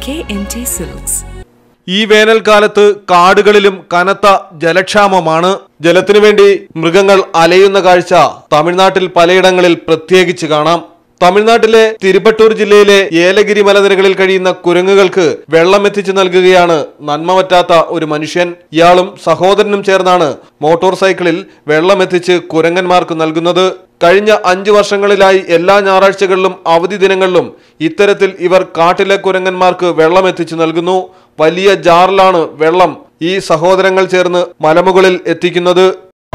KMT Silks. ഈ വേനൽക്കാലത്ത് കാടുകളിലും കനത്ത ജലക്ഷാമമാണ് ജലത്തിനു വേണ്ടി മൃഗങ്ങൾ അലയുന്ന കാഴ്ച തമിഴ്നാട്ടിൽ പലയിടങ്ങളിൽ പ്രത്യേകിച്ച് കാണാം തമിഴ്നാട്ടിലെ തിരുപ്പട്ടൂർ ജില്ലയിലെ ഏലഗിരി മലനിരകളിൽ കഴിയുന്ന കുരങ്ങുകൾക്ക് വെള്ളം എത്തിച്ചു നൽകുകയാണ് നന്മ പറ്റാത്ത ഒരു മനുഷ്യൻ ഇയാളും സഹോദരനും ചേർന്നാണ് മോട്ടോർ സൈക്കിളിൽ വെള്ളം എത്തിച്ച് കുരങ്ങന്മാർക്ക് നൽകുന്നത് കഴിഞ്ഞ അഞ്ചു വർഷങ്ങളിലായി എല്ലാ ഞായറാഴ്ചകളിലും അവധി ദിനങ്ങളിലും ഇത്തരത്തിൽ ഇവർ കാട്ടിലെ കുരങ്ങന്മാർക്ക് വെള്ളം എത്തിച്ചു നൽകുന്നു വലിയ ജാറിലാണ് വെള്ളം ഈ സഹോദരങ്ങൾ ചേർന്ന് മലമുകളിൽ എത്തിക്കുന്നത്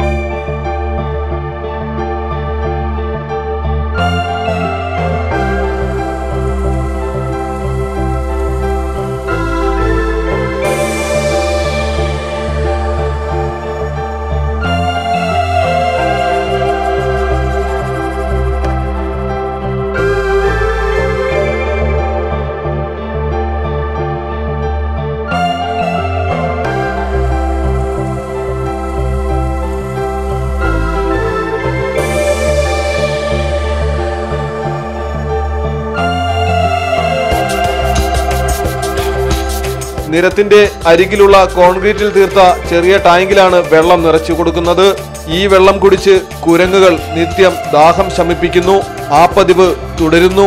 നിരത്തിന്റെ അരികിലുള്ള കോൺക്രീറ്റിൽ തീർത്ത ചെറിയ ടാങ്കിലാണ് വെള്ളം നിറച്ചു കൊടുക്കുന്നത് ഈ വെള്ളം കുടിച്ച് കുരങ്ങുകൾ നിത്യം ദാഹം ശമിപ്പിക്കുന്നു ആ പതിവ് തുടരുന്നു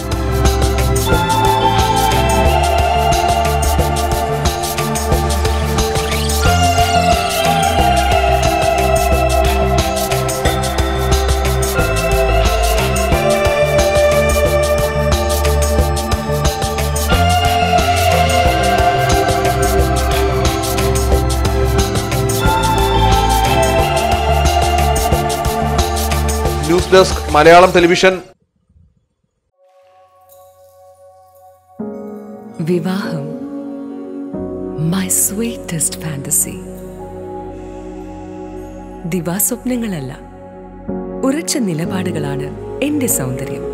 ന്യൂസ് ഡെസ്ക് മലയാളം ടെലിവിഷൻ വിവാഹം മൈ സ്വീറ്റസ്റ്റ് ഫാന്റസി ദിവാസ്വപ്നങ്ങളല്ല ഉറച്ച നിലപാടുകളാണ് എന്റെ സൗന്ദര്യം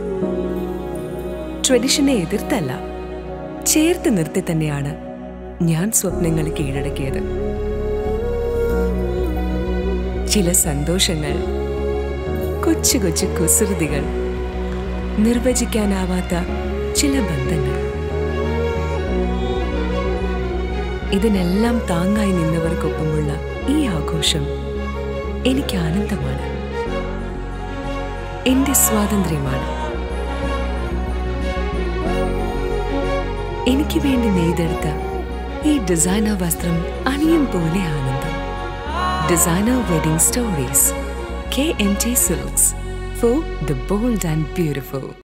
ട്രഡിഷനെ എതിർത്തല്ല ചേർത്ത് നിർത്തി തന്നെയാണ് ഞാൻ സ്വപ്നങ്ങൾ കീഴടക്കിയത് ചില സന്തോഷങ്ങൾ കൊച്ചു കൊച്ചു കുസൃതികൾ നിർവചിക്കാനാവാത്ത ചില ബന്ധങ്ങൾ ഇതിനെല്ലാം താങ്ങായി നിന്നവർക്കൊപ്പമുള്ള ഈ ആഘോഷം എനിക്ക് ആനന്ദമാണ് എന്റെ സ്വാതന്ത്ര്യമാണ് എനിക്ക് വേണ്ടി നെയ്തെടുത്ത ഈ ഡിസൈനർ വസ്ത്രം അണിയും പോലെ ആനന്ദം designer wedding stories K M T silks for the bold and beautiful